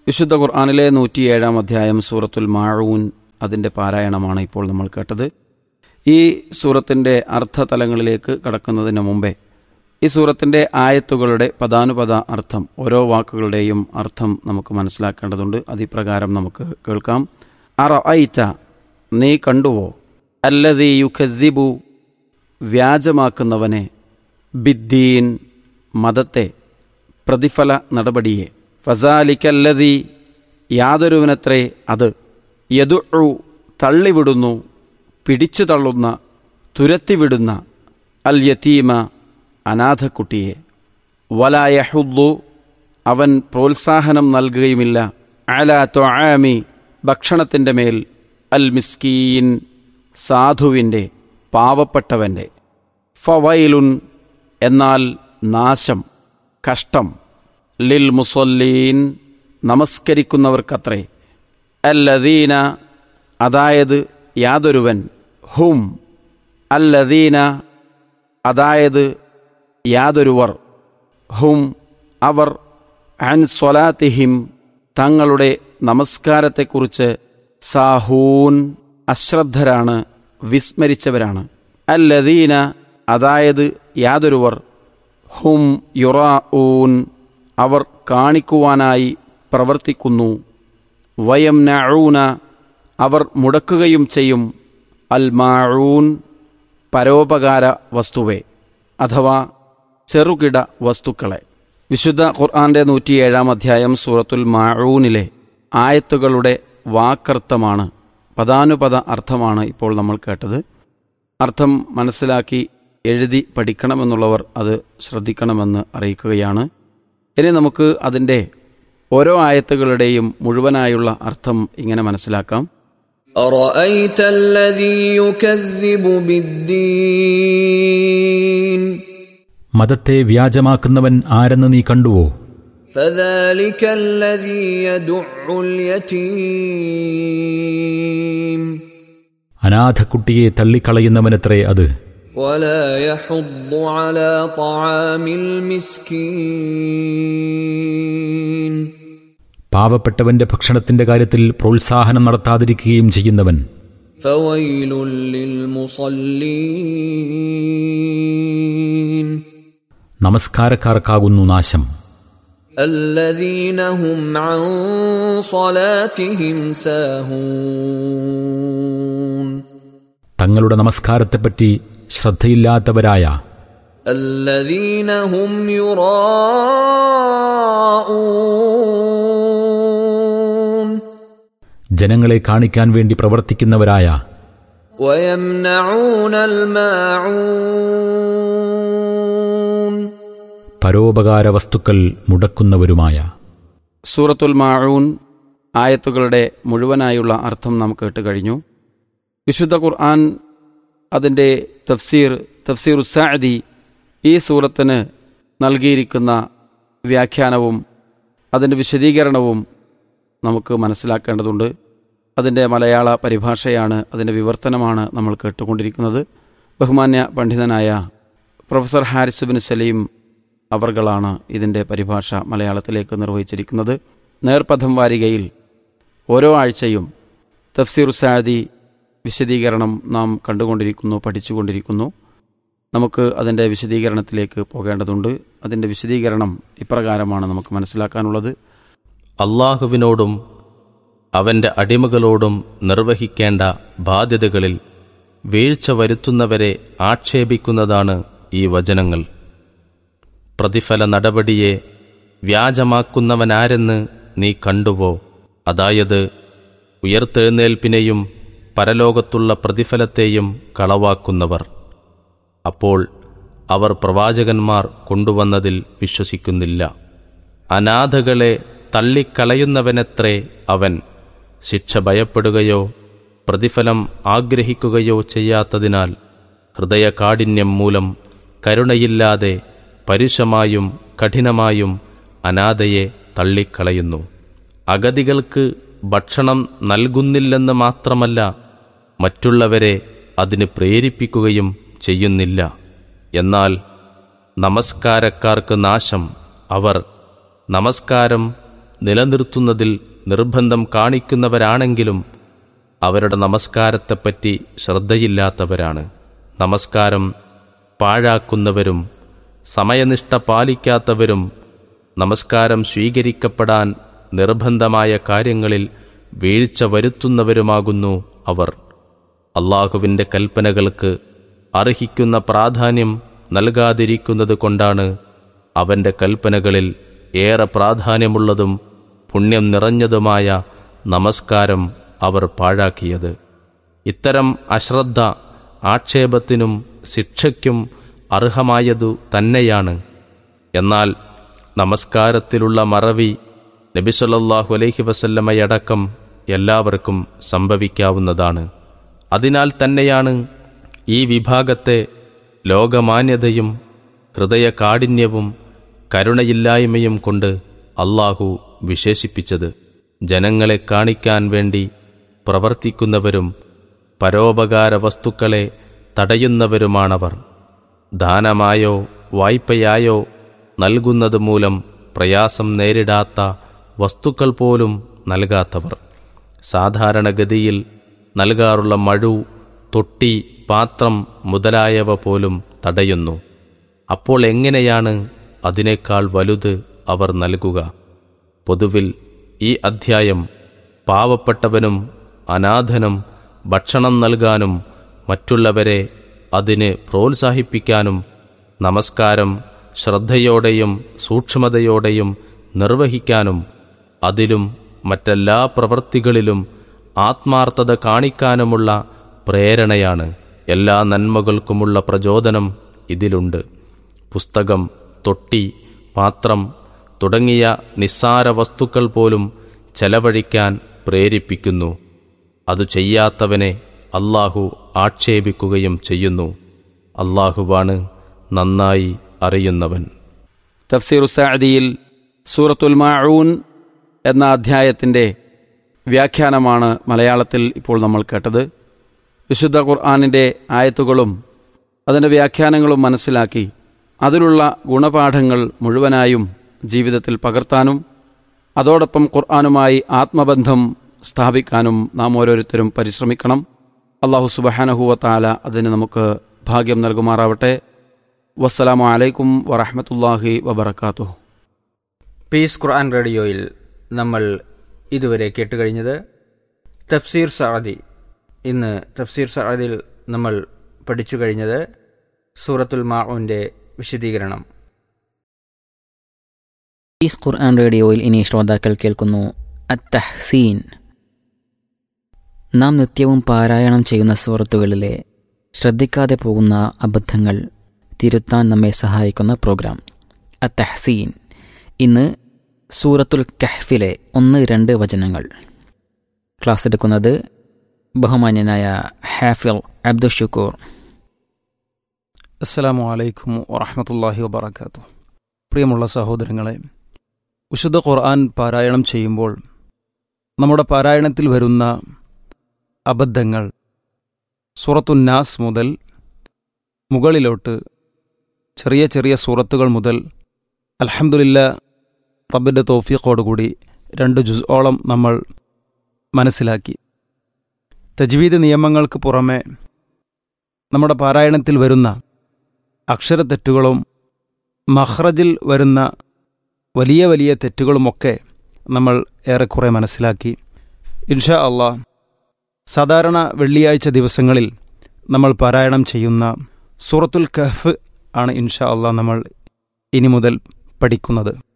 വിശുദ്ധ ഖുർആാനിലെ നൂറ്റിയേഴാം അധ്യായം സൂറത്തുൽ മാഴൂൻ അതിൻ്റെ പാരായണമാണ് ഇപ്പോൾ നമ്മൾ കേട്ടത് ഈ സൂറത്തിൻ്റെ അർത്ഥതലങ്ങളിലേക്ക് കടക്കുന്നതിന് മുമ്പേ ഈ സൂറത്തിൻ്റെ ആയത്തുകളുടെ പദാനുപത അർത്ഥം ഓരോ വാക്കുകളുടെയും അർത്ഥം നമുക്ക് മനസ്സിലാക്കേണ്ടതുണ്ട് അതിപ്രകാരം നമുക്ക് കേൾക്കാം അറ ഐറ്റ നീ കണ്ടുവോ അല്ലതി യുഖസിബു വ്യാജമാക്കുന്നവനെ ബിദ്ദീൻ മതത്തെ പ്രതിഫല നടപടിയെ ഫസാലിക്കല്ലതി യാതൊരുവനത്രേ അത് യദു തള്ളിവിടുന്നു പിടിച്ചു തള്ളുന്ന തുരത്തിവിടുന്ന അൽ യതീമ അനാഥക്കുട്ടിയെ വലായഹുദ്ദു അവൻ പ്രോത്സാഹനം നൽകുകയുമില്ല അല തൊആമി ഭക്ഷണത്തിൻ്റെ മേൽ അൽ മിസ്കീൻ സാധുവിൻ്റെ പാവപ്പെട്ടവൻ്റെ ഫവൈലുൻ എന്നാൽ നാശം കഷ്ടം ലിൽ മുസല്ലീൻ നമസ്കരിക്കുന്നവർക്കത്രേ അല്ലദീന അതായത് യാതൊരുവൻ ഹും അല്ലദീന അതായത് യാതൊരുവർ ഹും അവർ അൻ സ്വലാത്തിഹിം തങ്ങളുടെ നമസ്കാരത്തെക്കുറിച്ച് സാഹൂൻ അശ്രദ്ധരാണ് വിസ്മരിച്ചവരാണ് അല്ലദീന അതായത് യാതൊരുവർ ഹും യുറാഊൻ അവർ കാണിക്കുവാനായി പ്രവർത്തിക്കുന്നു വയം നഊന അവർ മുടക്കുകയും ചെയ്യും അൽ മാഊൻ പരോപകാര വസ്തുവെ അഥവാ ചെറുകിട വസ്തുക്കളെ വിശുദ്ധ ഖുർആന്റെ നൂറ്റിയേഴാം അധ്യായം സൂറത്തുൽ മാഊനിലെ ആയത്തുകളുടെ വാക്കർത്ഥമാണ് പദാനുപത അർത്ഥമാണ് ഇപ്പോൾ നമ്മൾ കേട്ടത് അർത്ഥം മനസ്സിലാക്കി എഴുതി പഠിക്കണമെന്നുള്ളവർ അത് ശ്രദ്ധിക്കണമെന്ന് അറിയിക്കുകയാണ് ഇനി നമുക്ക് അതിൻ്റെ ഓരോ ആയത്തുകളുടെയും മുഴുവനായുള്ള അർത്ഥം ഇങ്ങനെ മനസ്സിലാക്കാം أرأيت الذي يكذب بالدين മതത്തെ വ്യാജമാക്കുന്നവൻ ആരെന്ന് നീ കണ്ടുവോ فذلك الذي يدع اليتيم അനാഥക്കുട്ടിയെ തള്ളിക്കളയുന്നവനത്രേ അത് ولا يحض على طعام المسكين പാവപ്പെട്ടവന്റെ ഭക്ഷണത്തിന്റെ കാര്യത്തിൽ പ്രോത്സാഹനം നടത്താതിരിക്കുകയും ചെയ്യുന്നവൻ فويل للمصلين നമസ്കാരക്കാർക്കാകുന്നു നാശം الذين هم عن صلاتهم ساهون തങ്ങളുടെ നമസ്കാരത്തെപ്പറ്റി ശ്രദ്ധയില്ലാത്തവരായ الذين هم يراءون ജനങ്ങളെ കാണിക്കാൻ വേണ്ടി പ്രവർത്തിക്കുന്നവരായ ويمنعون الماعون പരോപകാര വസ്തുക്കൾ മുടക്കുന്നവരുമായ സൂറത്തുൽ മാഊൻ ആയത്തുകളുടെ മുഴുവനായുള്ള അർത്ഥം നാം കേട്ട് കഴിഞ്ഞു വിശുദ്ധ ഖുർആൻ അതിൻ്റെ തഫ്സീർ തഫ്സീർ ഉസാദി ഈ സൂറത്തിന് നൽകിയിരിക്കുന്ന വ്യാഖ്യാനവും അതിൻ്റെ വിശദീകരണവും നമുക്ക് മനസ്സിലാക്കേണ്ടതുണ്ട് അതിൻ്റെ മലയാള പരിഭാഷയാണ് അതിൻ്റെ വിവർത്തനമാണ് നമ്മൾ കേട്ടുകൊണ്ടിരിക്കുന്നത് ബഹുമാന്യ പണ്ഡിതനായ പ്രൊഫസർ ഹാരിസ് ബിൻ സലീം അവർകളാണ് ഇതിൻ്റെ പരിഭാഷ മലയാളത്തിലേക്ക് നിർവഹിച്ചിരിക്കുന്നത് നേർപഥം വാരികയിൽ ഓരോ ആഴ്ചയും തഫ്സീർ സാദി വിശദീകരണം നാം കണ്ടുകൊണ്ടിരിക്കുന്നു പഠിച്ചുകൊണ്ടിരിക്കുന്നു നമുക്ക് അതിൻ്റെ വിശദീകരണത്തിലേക്ക് പോകേണ്ടതുണ്ട് അതിൻ്റെ വിശദീകരണം ഇപ്രകാരമാണ് നമുക്ക് മനസ്സിലാക്കാനുള്ളത് അള്ളാഹുവിനോടും അവന്റെ അടിമകളോടും നിർവഹിക്കേണ്ട ബാധ്യതകളിൽ വീഴ്ച വരുത്തുന്നവരെ ആക്ഷേപിക്കുന്നതാണ് ഈ വചനങ്ങൾ പ്രതിഫല നടപടിയെ വ്യാജമാക്കുന്നവനാരെന്ന് നീ കണ്ടുവോ അതായത് ഉയർത്തെഴുന്നേൽപ്പിനെയും പരലോകത്തുള്ള പ്രതിഫലത്തെയും കളവാക്കുന്നവർ അപ്പോൾ അവർ പ്രവാചകന്മാർ കൊണ്ടുവന്നതിൽ വിശ്വസിക്കുന്നില്ല അനാഥകളെ തള്ളിക്കളയുന്നവനത്രേ അവൻ ശിക്ഷ ഭയപ്പെടുകയോ പ്രതിഫലം ആഗ്രഹിക്കുകയോ ചെയ്യാത്തതിനാൽ ഹൃദയകാഠിന്യം മൂലം കരുണയില്ലാതെ പരുഷമായും കഠിനമായും അനാഥയെ തള്ളിക്കളയുന്നു അഗതികൾക്ക് ഭക്ഷണം നൽകുന്നില്ലെന്ന് മാത്രമല്ല മറ്റുള്ളവരെ അതിന് പ്രേരിപ്പിക്കുകയും ചെയ്യുന്നില്ല എന്നാൽ നമസ്കാരക്കാർക്ക് നാശം അവർ നമസ്കാരം നിലനിർത്തുന്നതിൽ നിർബന്ധം കാണിക്കുന്നവരാണെങ്കിലും അവരുടെ നമസ്കാരത്തെപ്പറ്റി ശ്രദ്ധയില്ലാത്തവരാണ് നമസ്കാരം പാഴാക്കുന്നവരും സമയനിഷ്ഠ പാലിക്കാത്തവരും നമസ്കാരം സ്വീകരിക്കപ്പെടാൻ നിർബന്ധമായ കാര്യങ്ങളിൽ വീഴ്ച വരുത്തുന്നവരുമാകുന്നു അവർ അള്ളാഹുവിൻ്റെ കൽപ്പനകൾക്ക് അർഹിക്കുന്ന പ്രാധാന്യം നൽകാതിരിക്കുന്നത് കൊണ്ടാണ് അവൻ്റെ കൽപ്പനകളിൽ ഏറെ പ്രാധാന്യമുള്ളതും പുണ്യം നിറഞ്ഞതുമായ നമസ്കാരം അവർ പാഴാക്കിയത് ഇത്തരം അശ്രദ്ധ ആക്ഷേപത്തിനും ശിക്ഷയ്ക്കും അർഹമായതു തന്നെയാണ് എന്നാൽ നമസ്കാരത്തിലുള്ള മറവി നബിസൊല്ലാഹു അലൈഹി വസല്ലമയടക്കം എല്ലാവർക്കും സംഭവിക്കാവുന്നതാണ് അതിനാൽ തന്നെയാണ് ഈ വിഭാഗത്തെ ലോകമാന്യതയും ഹൃദയകാഠിന്യവും കരുണയില്ലായ്മയും കൊണ്ട് അള്ളാഹു വിശേഷിപ്പിച്ചത് ജനങ്ങളെ കാണിക്കാൻ വേണ്ടി പ്രവർത്തിക്കുന്നവരും പരോപകാര വസ്തുക്കളെ തടയുന്നവരുമാണവർ ദാനമായോ വായ്പയായോ നൽകുന്നത് മൂലം പ്രയാസം നേരിടാത്ത വസ്തുക്കൾ പോലും നൽകാത്തവർ സാധാരണഗതിയിൽ നൽകാറുള്ള മഴു തൊട്ടി പാത്രം മുതലായവ പോലും തടയുന്നു അപ്പോൾ എങ്ങനെയാണ് അതിനേക്കാൾ വലുത് അവർ നൽകുക പൊതുവിൽ ഈ അധ്യായം പാവപ്പെട്ടവനും അനാഥനും ഭക്ഷണം നൽകാനും മറ്റുള്ളവരെ അതിന് പ്രോത്സാഹിപ്പിക്കാനും നമസ്കാരം ശ്രദ്ധയോടെയും സൂക്ഷ്മതയോടെയും നിർവഹിക്കാനും അതിലും മറ്റെല്ലാ പ്രവൃത്തികളിലും ആത്മാർത്ഥത കാണിക്കാനുമുള്ള പ്രേരണയാണ് എല്ലാ നന്മകൾക്കുമുള്ള പ്രചോദനം ഇതിലുണ്ട് പുസ്തകം തൊട്ടി പാത്രം തുടങ്ങിയ നിസ്സാര വസ്തുക്കൾ പോലും ചെലവഴിക്കാൻ പ്രേരിപ്പിക്കുന്നു അതു ചെയ്യാത്തവനെ അള്ളാഹു ആക്ഷേപിക്കുകയും ചെയ്യുന്നു അള്ളാഹുവാണ് നന്നായി അറിയുന്നവൻ തഫ്സീർ സാദിയിൽ സൂറത്തുൽ മാഊൻ എന്ന അധ്യായത്തിൻ്റെ വ്യാഖ്യാനമാണ് മലയാളത്തിൽ ഇപ്പോൾ നമ്മൾ കേട്ടത് വിശുദ്ധ ഖുർആാനിൻ്റെ ആയത്തുകളും അതിൻ്റെ വ്യാഖ്യാനങ്ങളും മനസ്സിലാക്കി അതിലുള്ള ഗുണപാഠങ്ങൾ മുഴുവനായും ജീവിതത്തിൽ പകർത്താനും അതോടൊപ്പം ഖുർആാനുമായി ആത്മബന്ധം സ്ഥാപിക്കാനും നാം ഓരോരുത്തരും പരിശ്രമിക്കണം അള്ളാഹു സുബഹാനഹുവത്താല അതിന് നമുക്ക് ഭാഗ്യം നൽകുമാറാവട്ടെ വസ്സലാമു അലൈക്കും വറഹമത്തല്ലാഹി വബർക്കാത്തു പീസ് ഖുർആൻ റേഡിയോയിൽ നമ്മൾ ഇതുവരെ കേട്ടുകഴിഞ്ഞത് തഫ്സീർ സഅദി ഇന്ന് തഫ്സീർ സഅദിൽ നമ്മൾ പഠിച്ചു കഴിഞ്ഞത് സൂറത്തുൽ മാഉവിൻ്റെ വിശദീകരണം ഈസ് ഖുർആൻ റേഡിയോയിൽ ഇനി ശ്രോതാക്കൾ കേൾക്കുന്നു അത്തഹ്സീൻ നാം നിത്യവും പാരായണം ചെയ്യുന്ന സുഹൃത്തുക്കളിലെ ശ്രദ്ധിക്കാതെ പോകുന്ന അബദ്ധങ്ങൾ തിരുത്താൻ നമ്മെ സഹായിക്കുന്ന പ്രോഗ്രാം അത്തഹ്സീൻ ഇന്ന് സൂറത്തുൽ കഹ്ഫിലെ ഒന്ന് രണ്ട് വചനങ്ങൾ ക്ലാസ് എടുക്കുന്നത് ബഹുമാന്യനായ ഹാഫിൽ അബ്ദുഷുക്കൂർ അസ്സലാമു അലൈക്കും വറഹമത്തല്ലാഹി വബർക്കാത്തു പ്രിയമുള്ള സഹോദരങ്ങളെ വിശുദ്ധ ഖുർആൻ പാരായണം ചെയ്യുമ്പോൾ നമ്മുടെ പാരായണത്തിൽ വരുന്ന അബദ്ധങ്ങൾ സൂറത്തുന്നാസ് മുതൽ മുകളിലോട്ട് ചെറിയ ചെറിയ സൂറത്തുകൾ മുതൽ അൽഹംദുലില്ല റബ്ബിൻ്റെ തോഫീഖോടുകൂടി രണ്ട് ജുസോളം നമ്മൾ മനസ്സിലാക്കി തജ്വീദ് നിയമങ്ങൾക്ക് പുറമെ നമ്മുടെ പാരായണത്തിൽ വരുന്ന അക്ഷരത്തെറ്റുകളും മഹ്റജിൽ വരുന്ന വലിയ വലിയ തെറ്റുകളുമൊക്കെ നമ്മൾ ഏറെക്കുറെ മനസ്സിലാക്കി ഇൻഷാ അള്ളാ സാധാരണ വെള്ളിയാഴ്ച ദിവസങ്ങളിൽ നമ്മൾ പാരായണം ചെയ്യുന്ന സൂറത്തുൽ കഹ്ഫ് ആണ് ഇൻഷാ അള്ളാ നമ്മൾ ഇനി മുതൽ പഠിക്കുന്നത്